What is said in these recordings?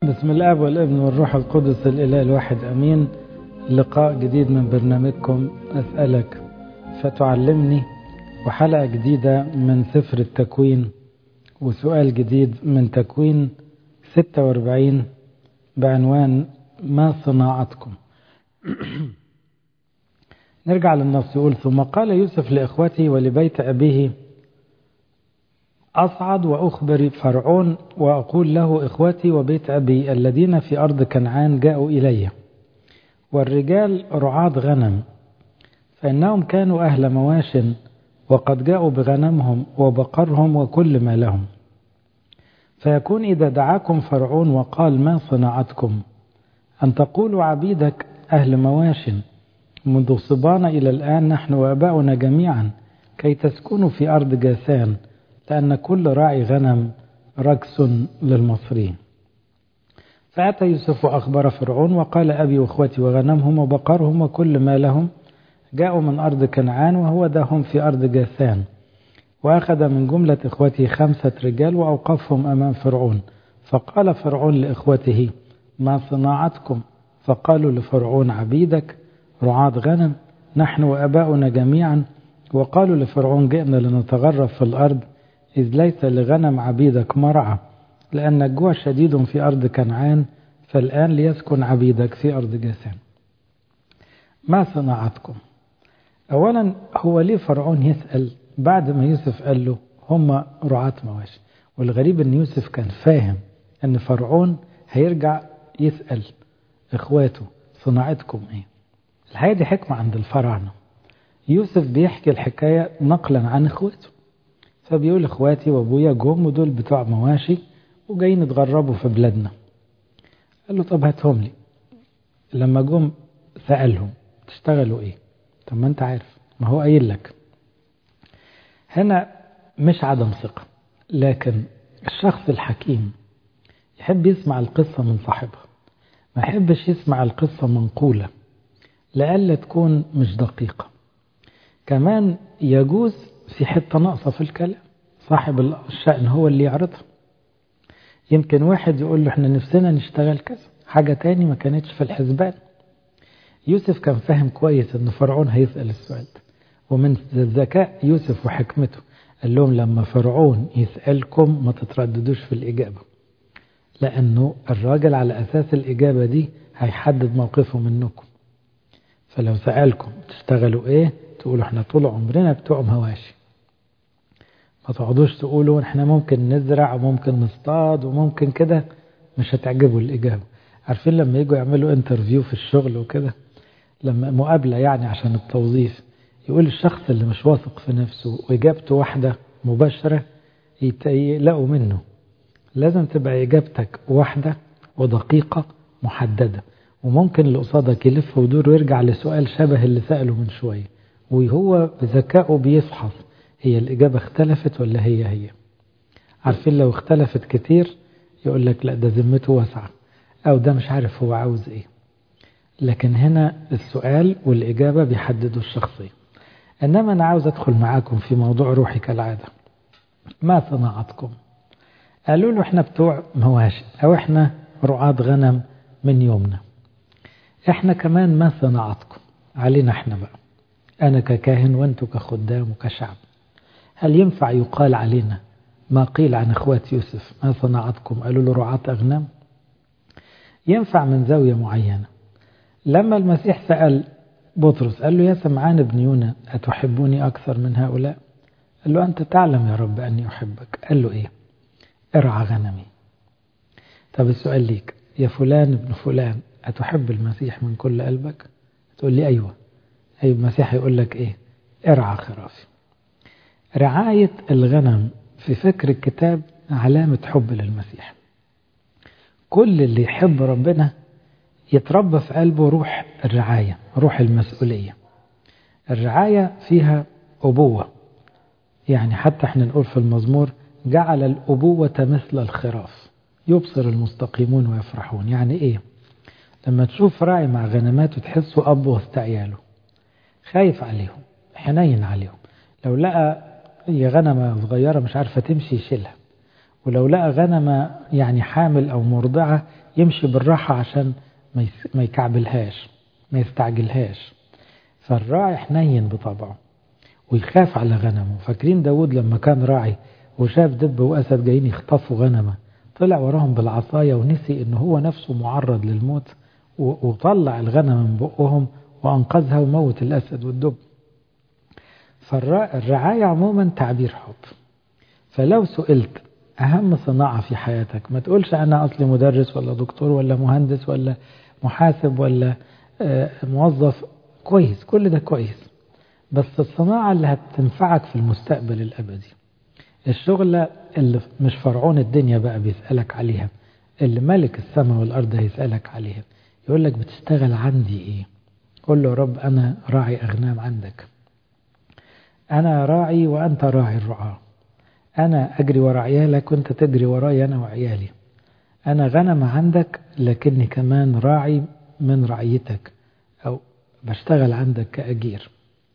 بسم الاب والابن والروح القدس الاله الواحد امين لقاء جديد من برنامجكم اسالك فتعلمني وحلقه جديده من سفر التكوين وسؤال جديد من تكوين 46 بعنوان ما صناعتكم نرجع للنص يقول ثم قال يوسف لاخوته ولبيت ابيه أصعد وأخبر فرعون وأقول له إخوتي وبيت أبي الذين في أرض كنعان جاءوا إلي والرجال رعاة غنم فإنهم كانوا أهل مواش وقد جاءوا بغنمهم وبقرهم وكل ما لهم فيكون إذا دعاكم فرعون وقال ما صنعتكم أن تقولوا عبيدك أهل مواش منذ صبانا إلى الآن نحن وأباؤنا جميعا كي تسكنوا في أرض جاسان لأن كل راعي غنم ركس للمصريين فأتى يوسف وأخبر فرعون وقال أبي وأخوتي وغنمهم وبقرهم وكل ما لهم جاءوا من أرض كنعان وهو دهم في أرض جاثان وأخذ من جملة إخوته خمسة رجال وأوقفهم أمام فرعون فقال فرعون لإخوته ما صناعتكم فقالوا لفرعون عبيدك رعاة غنم نحن وأباؤنا جميعا وقالوا لفرعون جئنا لنتغرب في الأرض إذ ليس لغنم عبيدك مرعى لأن الجوع شديد في أرض كنعان فالآن ليسكن عبيدك في أرض جاسان ما صناعتكم أولا هو ليه فرعون يسأل بعد ما يوسف قال له هم رعاة مواشي والغريب أن يوسف كان فاهم أن فرعون هيرجع يسأل إخواته صناعتكم إيه الحقيقة دي حكمة عند الفراعنة يوسف بيحكي الحكاية نقلا عن إخواته فبيقول اخواتي وابويا جم ودول بتوع مواشي وجايين يتغربوا في بلادنا قال له طب هاتهم لي لما جم سألهم تشتغلوا ايه طب ما انت عارف ما هو قايل لك هنا مش عدم ثقة لكن الشخص الحكيم يحب يسمع القصة من صاحبها ما يحبش يسمع القصة منقولة لألا تكون مش دقيقة كمان يجوز في حتة ناقصة في الكلام صاحب الشأن هو اللي يعرضها يمكن واحد يقول له احنا نفسنا نشتغل كذا حاجة تاني ما كانتش في الحسبان يوسف كان فاهم كويس ان فرعون هيسأل السؤال ده ومن ذكاء يوسف وحكمته قال لهم لما فرعون يسألكم ما تترددوش في الإجابة لأنه الراجل على أساس الإجابة دي هيحدد موقفه منكم فلو سألكم تشتغلوا ايه تقولوا احنا طول عمرنا بتوع مواشي ما تقعدوش تقولوا احنا ممكن نزرع وممكن نصطاد وممكن كده مش هتعجبوا الإجابة عارفين لما يجوا يعملوا انترفيو في الشغل وكده لما مقابلة يعني عشان التوظيف يقول الشخص اللي مش واثق في نفسه وإجابته واحدة مباشرة يلاقوا منه لازم تبقى إجابتك واحدة ودقيقة محددة وممكن اللي قصادك يلف ويدور ويرجع لسؤال شبه اللي سأله من شوية وهو بذكائه بيفحص هي الإجابة اختلفت ولا هي هي عارفين لو اختلفت كتير يقول لك لا ده ذمته واسعة أو ده مش عارف هو عاوز إيه لكن هنا السؤال والإجابة بيحددوا الشخصية إنما أنا عاوز أدخل معاكم في موضوع روحي كالعادة ما صناعتكم قالوا له إحنا بتوع مواشي أو إحنا رعاة غنم من يومنا إحنا كمان ما صناعتكم علينا إحنا بقى أنا ككاهن وأنتم كخدام وكشعب هل ينفع يقال علينا ما قيل عن أخوات يوسف ما صنعتكم قالوا له رعاة أغنام ينفع من زاوية معينة لما المسيح سأل بطرس قال له يا سمعان ابن يونا أتحبني أكثر من هؤلاء قال له أنت تعلم يا رب أني أحبك قال له إيه ارعى غنمي طب السؤال ليك يا فلان ابن فلان أتحب المسيح من كل قلبك تقول لي أيوة أي المسيح يقول لك إيه ارعى خرافي رعاية الغنم في فكر الكتاب علامة حب للمسيح كل اللي يحب ربنا يتربى في قلبه روح الرعاية روح المسؤولية الرعاية فيها أبوة يعني حتى احنا نقول في المزمور جعل الأبوة مثل الخراف يبصر المستقيمون ويفرحون يعني ايه لما تشوف راعي مع غنماته تحسه أب وسط عياله خايف عليهم حنين عليهم لو لقى هي غنمة صغيرة مش عارفة تمشي يشيلها ولو لقى غنمة يعني حامل أو مرضعة يمشي بالراحة عشان ما يكعبلهاش ما يستعجلهاش فالراعي حنين بطبعه ويخاف على غنمه فاكرين داود لما كان راعي وشاف دب وأسد جايين يخطفوا غنمة طلع وراهم بالعصاية ونسي إن هو نفسه معرض للموت وطلع الغنم من بقهم وأنقذها وموت الأسد والدب فالرعاية عموما تعبير حب فلو سئلت أهم صناعة في حياتك ما تقولش أنا أصلي مدرس ولا دكتور ولا مهندس ولا محاسب ولا موظف كويس كل ده كويس بس الصناعة اللي هتنفعك في المستقبل الأبدي الشغلة اللي مش فرعون الدنيا بقى بيسألك عليها اللي ملك السماء والأرض هيسألك عليها يقول لك بتشتغل عندي إيه قول له رب أنا راعي أغنام عندك أنا راعي وأنت راعي الرعاة أنا أجري ورا عيالك وأنت تجري وراي أنا وعيالي أنا غنم عندك لكني كمان راعي من رعيتك أو بشتغل عندك كأجير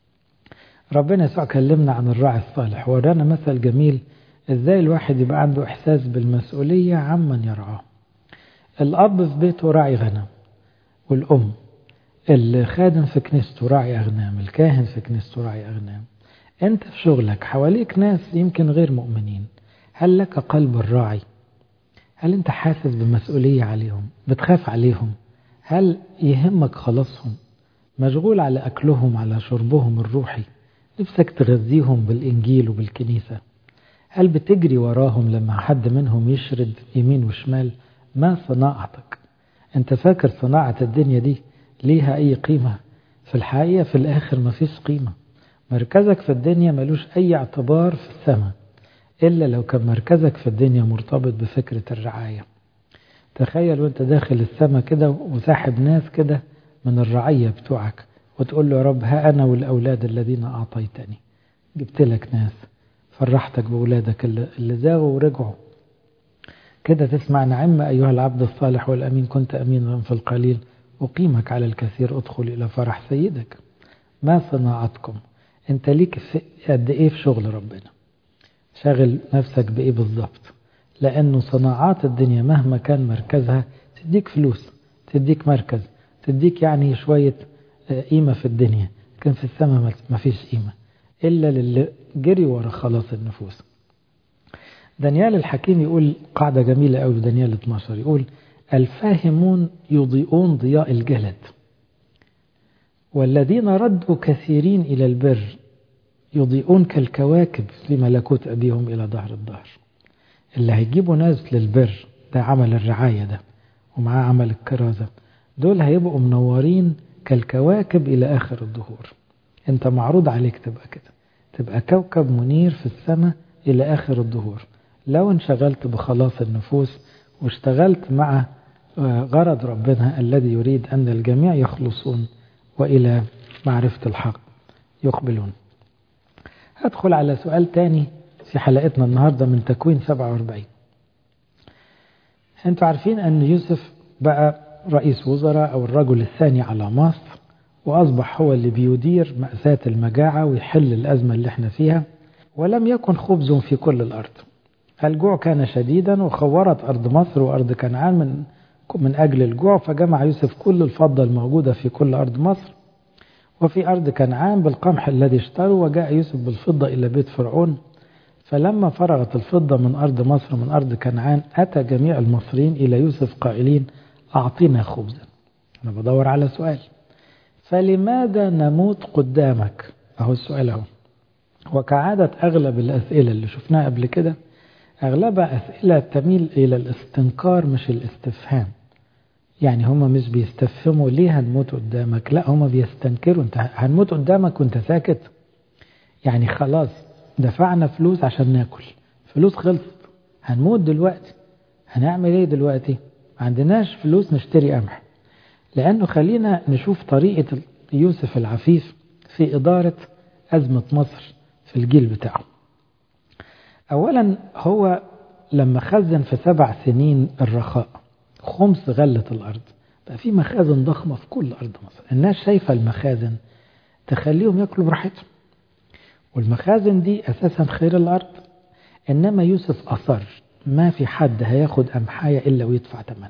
ربنا يسوع كلمنا عن الراعي الصالح ورانا مثل جميل ازاي الواحد يبقى عنده احساس بالمسؤولية عمن يرعاه الاب في بيته راعي غنم والام الخادم في كنيسته راعي اغنام الكاهن في كنيسته راعي اغنام انت في شغلك حواليك ناس يمكن غير مؤمنين هل لك قلب الراعي هل انت حاسس بمسؤولية عليهم بتخاف عليهم هل يهمك خلاصهم مشغول على أكلهم على شربهم الروحي نفسك تغذيهم بالإنجيل وبالكنيسة هل بتجري وراهم لما حد منهم يشرد يمين وشمال ما صناعتك انت فاكر صناعة الدنيا دي ليها أي قيمة في الحقيقة في الآخر ما فيش قيمة مركزك في الدنيا ملوش أي اعتبار في السماء إلا لو كان مركزك في الدنيا مرتبط بفكرة الرعاية تخيل وانت داخل السماء كده وساحب ناس كده من الرعية بتوعك وتقول له يا رب ها أنا والأولاد الذين أعطيتني جبت لك ناس فرحتك بأولادك اللي زاغوا ورجعوا كده تسمع نعم أيها العبد الصالح والأمين كنت أمينا في القليل أقيمك على الكثير أدخل إلى فرح سيدك ما صناعتكم أنت ليك قد إيه في شغل ربنا شاغل نفسك بإيه بالظبط لأنه صناعات الدنيا مهما كان مركزها تديك فلوس تديك مركز تديك يعني شوية قيمة في الدنيا لكن في السماء ما فيش قيمة إلا للي جري ورا خلاص النفوس دانيال الحكيم يقول قاعدة جميلة أوي في دانيال 12 يقول الفاهمون يضيئون ضياء الجلد والذين ردوا كثيرين إلى البر يضيئون كالكواكب في ملكوت أبيهم إلى ظهر الظهر اللي هيجيبوا ناس للبر ده عمل الرعاية ده ومعاه عمل الكرازة دول هيبقوا منورين كالكواكب إلى آخر الظهور أنت معروض عليك تبقى كده تبقى كوكب منير في السماء إلى آخر الظهور لو انشغلت بخلاص النفوس واشتغلت مع غرض ربنا الذي يريد أن الجميع يخلصون وإلى معرفة الحق يقبلون هدخل على سؤال تاني في حلقتنا النهاردة من تكوين 47 انتوا عارفين أن يوسف بقى رئيس وزراء أو الرجل الثاني على مصر وأصبح هو اللي بيدير مأساة المجاعة ويحل الأزمة اللي احنا فيها ولم يكن خبز في كل الأرض الجوع كان شديدا وخورت أرض مصر وأرض كنعان من من أجل الجوع فجمع يوسف كل الفضة الموجودة في كل أرض مصر وفي أرض كنعان بالقمح الذي اشتروا وجاء يوسف بالفضة إلى بيت فرعون فلما فرغت الفضة من أرض مصر من أرض كنعان أتى جميع المصريين إلى يوسف قائلين أعطنا خبزا أنا بدور على سؤال فلماذا نموت قدامك أهو السؤال أهو وكعادة أغلب الأسئلة اللي شفناها قبل كده أغلبها أسئلة تميل إلى الاستنكار مش الاستفهام يعني هما مش بيستفهموا ليه هنموت قدامك لا هما بيستنكروا انت هنموت قدامك وانت ساكت يعني خلاص دفعنا فلوس عشان ناكل فلوس خلصت هنموت دلوقتي هنعمل ايه دلوقتي ما عندناش فلوس نشتري قمح لأنه خلينا نشوف طريقة يوسف العفيف في إدارة أزمة مصر في الجيل بتاعه أولا هو لما خزن في سبع سنين الرخاء خمس غلة الأرض بقى في مخازن ضخمة في كل أرض مصر الناس شايفة المخازن تخليهم يأكلوا براحتهم والمخازن دي أساسا خير الأرض إنما يوسف أصر ما في حد هياخد أمحاية إلا ويدفع ثمنها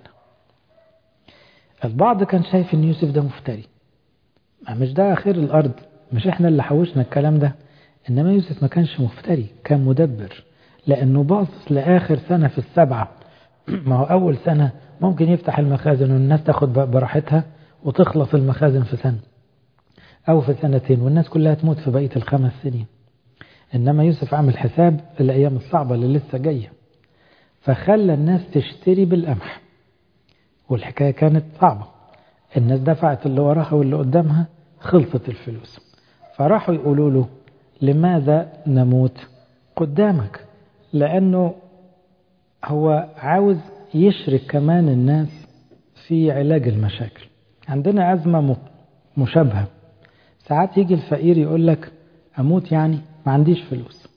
البعض كان شايف ان يوسف ده مفتري مش ده خير الأرض مش احنا اللي حوشنا الكلام ده إنما يوسف ما كانش مفتري كان مدبر لأنه باصص لآخر سنة في السبعة ما هو أول سنة ممكن يفتح المخازن والناس تاخد براحتها وتخلص المخازن في سنة أو في سنتين والناس كلها تموت في بقية الخمس سنين إنما يوسف عمل حساب الأيام الصعبة اللي لسه جاية فخلى الناس تشتري بالقمح والحكاية كانت صعبة الناس دفعت اللي وراها واللي قدامها خلصت الفلوس فراحوا يقولوا له لماذا نموت قدامك لأنه هو عاوز يشرك كمان الناس في علاج المشاكل عندنا أزمة مشابهة ساعات يجي الفقير يقول لك أموت يعني ما عنديش فلوس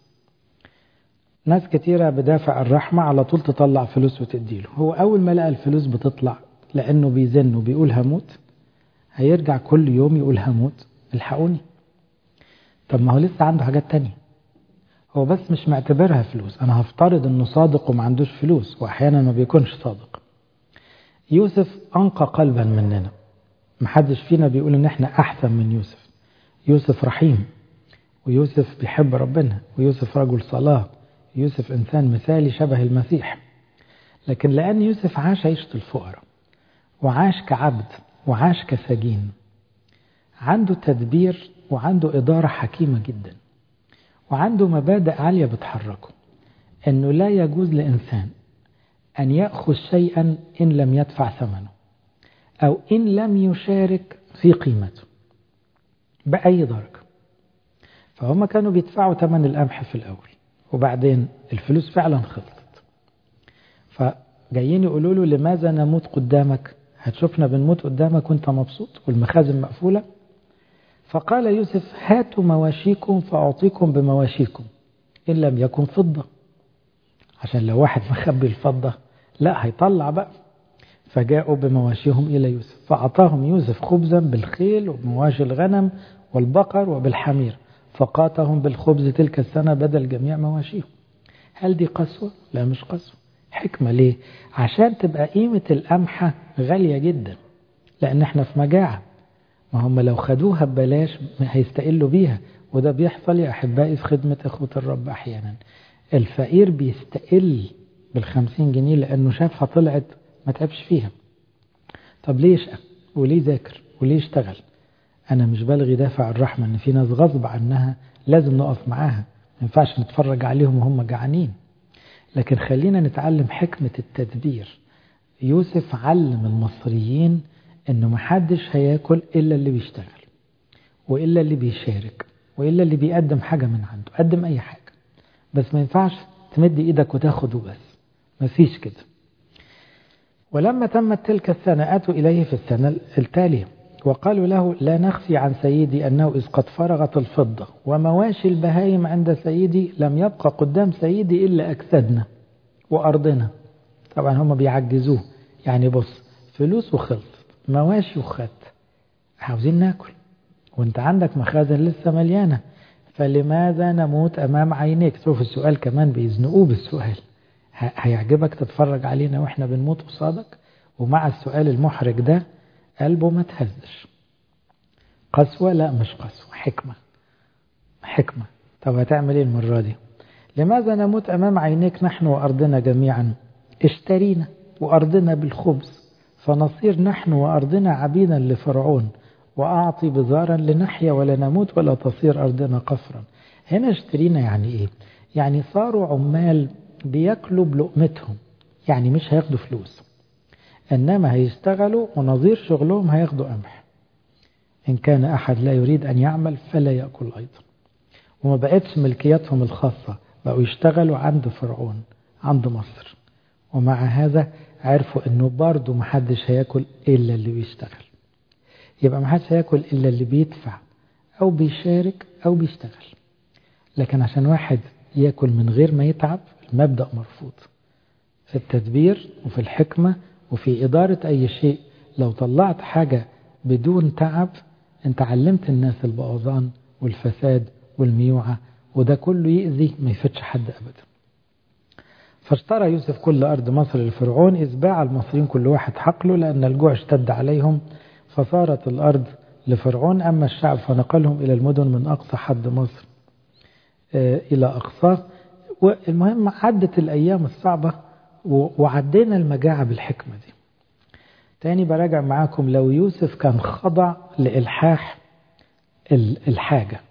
ناس كتيرة بدافع الرحمة على طول تطلع فلوس وتديله هو أول ما لقى الفلوس بتطلع لأنه بيزن وبيقول هموت هيرجع كل يوم يقول هموت الحقوني طب ما هو لسه عنده حاجات تانية هو بس مش معتبرها فلوس أنا هفترض أنه صادق وما عندوش فلوس وأحيانا ما بيكونش صادق يوسف أنقى قلبا مننا محدش فينا بيقول ان احنا احسن من يوسف يوسف رحيم ويوسف بيحب ربنا ويوسف رجل صلاة يوسف انسان مثالي شبه المسيح لكن لان يوسف عاش عيشة الفقراء وعاش كعبد وعاش كسجين عنده تدبير وعنده إدارة حكيمة جدا وعنده مبادئ عالية بتحركه أنه لا يجوز لإنسان أن يأخذ شيئا إن لم يدفع ثمنه أو إن لم يشارك في قيمته بأي درجة فهم كانوا بيدفعوا ثمن القمح في الأول وبعدين الفلوس فعلا خلصت فجايين يقولوا له لماذا نموت قدامك هتشوفنا بنموت قدامك وانت مبسوط والمخازن مقفولة فقال يوسف هاتوا مواشيكم فأعطيكم بمواشيكم إن لم يكن فضة عشان لو واحد مخبي الفضة لا هيطلع بقى فجاءوا بمواشيهم إلى يوسف فأعطاهم يوسف خبزا بالخيل وبمواشي الغنم والبقر وبالحمير فقاتهم بالخبز تلك السنة بدل جميع مواشيهم هل دي قسوة؟ لا مش قسوة حكمة ليه؟ عشان تبقى قيمة القمحة غالية جدا لأن احنا في مجاعة ما هم لو خدوها ببلاش هيستقلوا بيها وده بيحصل يا أحبائي في خدمة إخوة الرب أحيانا الفقير بيستقل بالخمسين جنيه لأنه شافها طلعت ما تعبش فيها طب ليه يشقى وليه ذاكر وليه يشتغل أنا مش بلغي دافع الرحمة إن في ناس غصب عنها لازم نقف معاها ما ينفعش نتفرج عليهم وهم جعانين لكن خلينا نتعلم حكمة التدبير يوسف علم المصريين إنه محدش هياكل إلا اللي بيشتغل وإلا اللي بيشارك وإلا اللي بيقدم حاجة من عنده قدم أي حاجة بس ما ينفعش تمد إيدك وتاخد وبس مفيش كده ولما تمت تلك السنة أتوا إليه في السنة التالية وقالوا له لا نخفي عن سيدي أنه إذ قد فرغت الفضة ومواشي البهايم عند سيدي لم يبقى قدام سيدي إلا أجسادنا وأرضنا طبعا هم بيعجزوه يعني بص فلوس وخلص مواشي وخد عاوزين ناكل وانت عندك مخازن لسه مليانة فلماذا نموت أمام عينيك شوف السؤال كمان بيزنقوه بالسؤال هيعجبك تتفرج علينا واحنا بنموت قصادك ومع السؤال المحرج ده قلبه ما تهزش قسوة لا مش قسوة حكمة حكمة طب هتعمل ايه المرة دي لماذا نموت أمام عينيك نحن وأرضنا جميعا اشترينا وأرضنا بالخبز فنصير نحن وأرضنا عبيدا لفرعون وأعطي بزارا لنحيا ولا نموت ولا تصير أرضنا قفرا هنا اشترينا يعني إيه يعني صاروا عمال بياكلوا بلقمتهم يعني مش هياخدوا فلوس إنما هيشتغلوا ونظير شغلهم هياخدوا قمح إن كان أحد لا يريد أن يعمل فلا يأكل أيضا وما بقتش ملكياتهم الخاصة بقوا يشتغلوا عند فرعون عند مصر ومع هذا عرفوا انه برضه محدش هياكل الا اللي بيشتغل يبقى محدش هياكل الا اللي بيدفع او بيشارك او بيشتغل لكن عشان واحد ياكل من غير ما يتعب المبدأ مرفوض في التدبير وفي الحكمة وفي إدارة أي شيء لو طلعت حاجة بدون تعب انت علمت الناس البوظان والفساد والميوعة وده كله يأذي ما يفتش حد أبدا فاشترى يوسف كل أرض مصر للفرعون إذ باع المصريين كل واحد حقله لأن الجوع اشتد عليهم فصارت الأرض لفرعون أما الشعب فنقلهم إلى المدن من أقصى حد مصر إلى أقصاه والمهم عدت الأيام الصعبة وعدينا المجاعة بالحكمة دي تاني براجع معاكم لو يوسف كان خضع لإلحاح الحاجة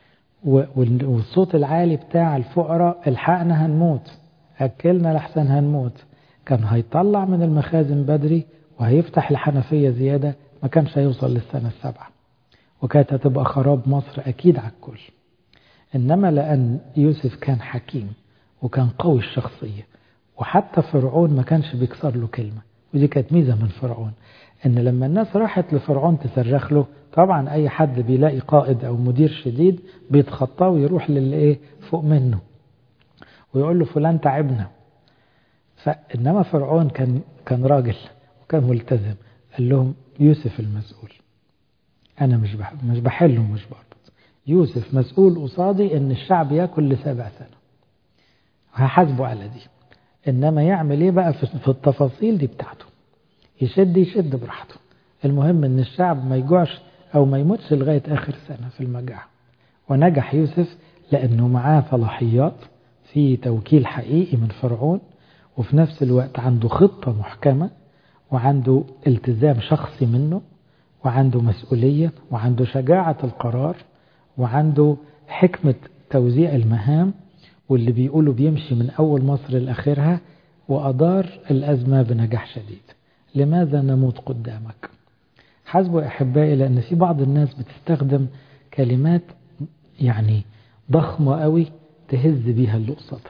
والصوت العالي بتاع الفقراء الحقنا هنموت أكلنا لحسن هنموت كان هيطلع من المخازن بدري وهيفتح الحنفية زيادة ما كانش هيوصل للسنة السابعة وكانت هتبقى خراب مصر أكيد على الكل إنما لأن يوسف كان حكيم وكان قوي الشخصية وحتى فرعون ما كانش بيكسر له كلمة ودي كانت ميزة من فرعون إن لما الناس راحت لفرعون تصرخ له طبعا أي حد بيلاقي قائد أو مدير شديد بيتخطاه ويروح للي إيه فوق منه ويقول له فلان تعبنا فإنما فرعون كان كان راجل وكان ملتزم قال لهم يوسف المسؤول أنا مش مش بحل ومش بربط يوسف مسؤول قصادي إن الشعب ياكل لسبع سنة هحاسبه على دي إنما يعمل إيه بقى في التفاصيل دي بتاعته يشد يشد براحته المهم إن الشعب ما يجوعش أو ما يموتش لغاية آخر سنة في المجاعة ونجح يوسف لأنه معاه صلاحيات في توكيل حقيقي من فرعون وفي نفس الوقت عنده خطة محكمة وعنده التزام شخصي منه وعنده مسؤولية وعنده شجاعة القرار وعنده حكمة توزيع المهام واللي بيقولوا بيمشي من أول مصر لآخرها وأدار الأزمة بنجاح شديد لماذا نموت قدامك حسبوا أحبائي لأن في بعض الناس بتستخدم كلمات يعني ضخمة قوي تهز بيها اللي قصادها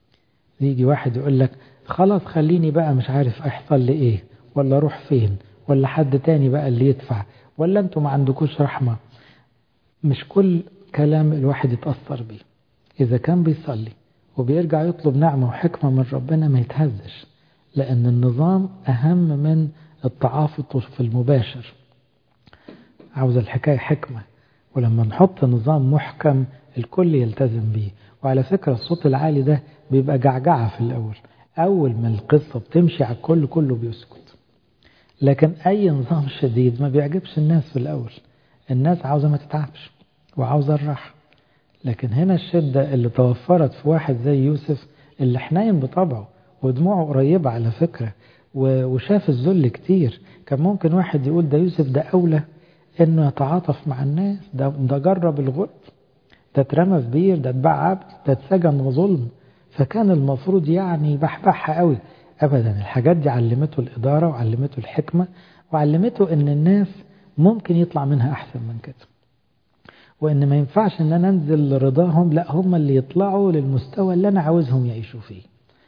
يجي واحد يقول لك خلاص خليني بقى مش عارف احصل لي ايه ولا اروح فين ولا حد تاني بقى اللي يدفع ولا انتوا ما عندكوش رحمة مش كل كلام الواحد يتأثر بيه إذا كان بيصلي وبيرجع يطلب نعمة وحكمة من ربنا ما يتهزش لأن النظام أهم من التعاطف في المباشر عاوز الحكاية حكمة ولما نحط نظام محكم الكل يلتزم بيه وعلى فكرة الصوت العالي ده بيبقى جعجعة في الأول أول ما القصة بتمشي على الكل كله بيسكت لكن أي نظام شديد ما بيعجبش الناس في الأول الناس عاوزة ما تتعبش وعاوزة الراحة لكن هنا الشدة اللي توفرت في واحد زي يوسف اللي حنين بطبعه ودموعه قريبة على فكرة وشاف الذل كتير كان ممكن واحد يقول ده يوسف ده أولى إنه يتعاطف مع الناس ده, ده جرب الغرب ده اترمى في بير ده اتباع عبد ده اتسجن وظلم فكان المفروض يعني بحبحها قوي أبدا الحاجات دي علمته الإدارة وعلمته الحكمة وعلمته إن الناس ممكن يطلع منها أحسن من كده وإن ما ينفعش إن أنا أنزل لرضاهم لا هم اللي يطلعوا للمستوى اللي أنا عاوزهم يعيشوا فيه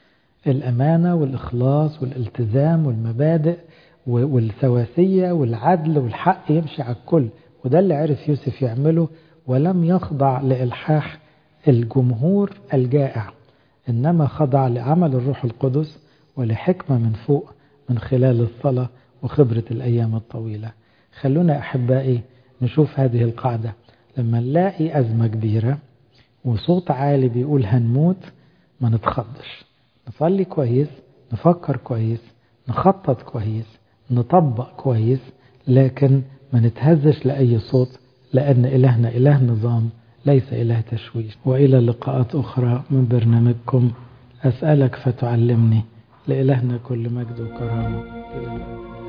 الأمانة والإخلاص والالتزام والمبادئ والسواسية والعدل والحق يمشي على الكل وده اللي عرف يوسف يعمله ولم يخضع لإلحاح الجمهور الجائع إنما خضع لعمل الروح القدس ولحكمة من فوق من خلال الصلاة وخبرة الأيام الطويلة خلونا أحبائي نشوف هذه القاعدة لما نلاقي أزمة كبيرة وصوت عالي بيقول هنموت ما نتخضش نصلي كويس نفكر كويس نخطط كويس نطبق كويس لكن ما نتهزش لأي صوت لأن إلهنا إله نظام ليس إله تشويش وإلى لقاءات أخرى من برنامجكم أسألك فتعلمني لإلهنا كل مجد وكرامة إلى